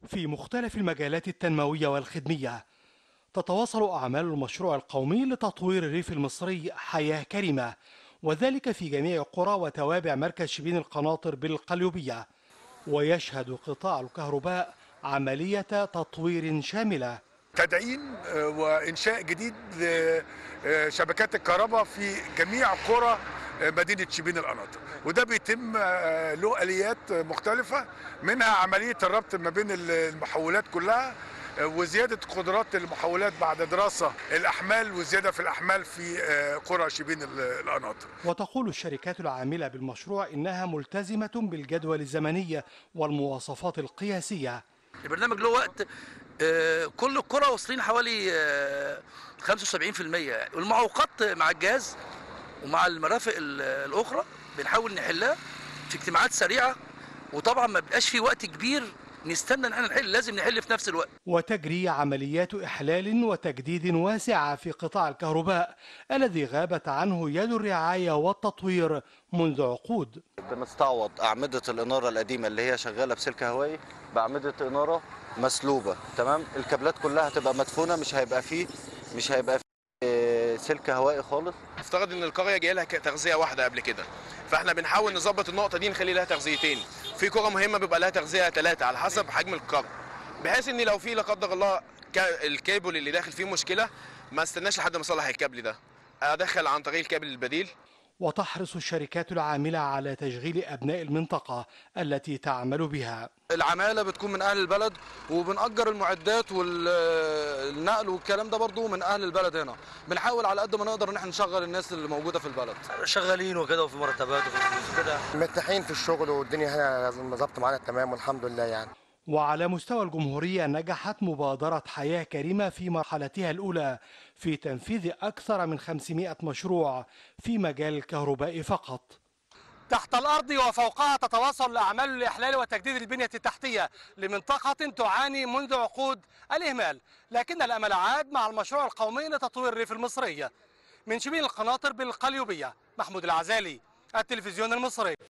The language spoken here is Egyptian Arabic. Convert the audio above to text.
في مختلف المجالات التنموية والخدمية تتواصل أعمال المشروع القومي لتطوير الريف المصري حياة كريمة وذلك في جميع قرى وتوابع مركز شبين القناطر بالقليوبية ويشهد قطاع الكهرباء عملية تطوير شاملة تدعيم آه، وانشاء جديد لشبكات الكهرباء في جميع قرى آه، مدينه شبين القناطر وده بيتم آه، له اليات مختلفه منها عمليه الربط ما بين المحولات كلها آه، وزياده قدرات المحولات بعد دراسه الاحمال وزياده في الاحمال في آه، قرى شبين القناطر وتقول الشركات العاملة بالمشروع إنها ملتزمة بالجدول الزمنية والمواصفات القياسية البرنامج له وقت آه، كل القرى واصلين حوالي آه، 75% والمعوقات مع الجهاز ومع المرافق ال- الاخرى بنحاول نحلها في اجتماعات سريعه وطبعا ما بيبقاش في وقت كبير نستنى ان احنا نحل لازم نحل في نفس الوقت وتجري عمليات إحلال وتجديد واسعة في قطاع الكهرباء الذي غابت عنه يد الرعاية والتطوير منذ عقود بنستعوض أعمدة الإنارة القديمة اللي هي شغالة بسلك هوائي بأعمدة إنارة مسلوبة تمام الكابلات كلها هتبقى مدفونة مش هيبقى فيه مش هيبقى فيه آه، سلك هوائي خالص افترض ان القريه جايه لها ك- تغذيه واحده قبل كده فاحنا بنحاول نظبط النقطه دي نخلي لها تغذيتين في قرى مهمه بيبقى لها تغذيه ثلاثه على حسب حجم القرى بحيث ان لو في لا قدر الله كا- الكابل اللي داخل فيه مشكله ما استناش لحد ما اصلح الكابل ده ادخل عن طريق الكابل البديل وتحرص الشركات العاملة على تشغيل أبناء المنطقة التي تعمل بها العماله بتكون من اهل البلد وبنأجر المعدات والنقل والكلام ده برضو من اهل البلد هنا بنحاول على قد ما نقدر ان احنا نشغل الناس اللي موجوده في البلد شغالين وكده وفي مرتبات وفي فلوس كده مرتاحين في الشغل والدنيا هنا ظبط معانا تمام والحمد لله يعني وعلى مستوى الجمهورية نجحت مبادرة حياة كريمة في مرحلتها الأولى في تنفيذ أكثر من 500 مشروع في مجال الكهرباء فقط تحت الأرض وفوقها تتواصل أعمال الإحلال وتجديد البنية التحتية لمنطقة تعاني منذ عقود الإهمال لكن الأمل عاد مع المشروع القومي لتطوير الريف المصري من شبين القناطر بالقليوبية محمود العزالي التلفزيون المصري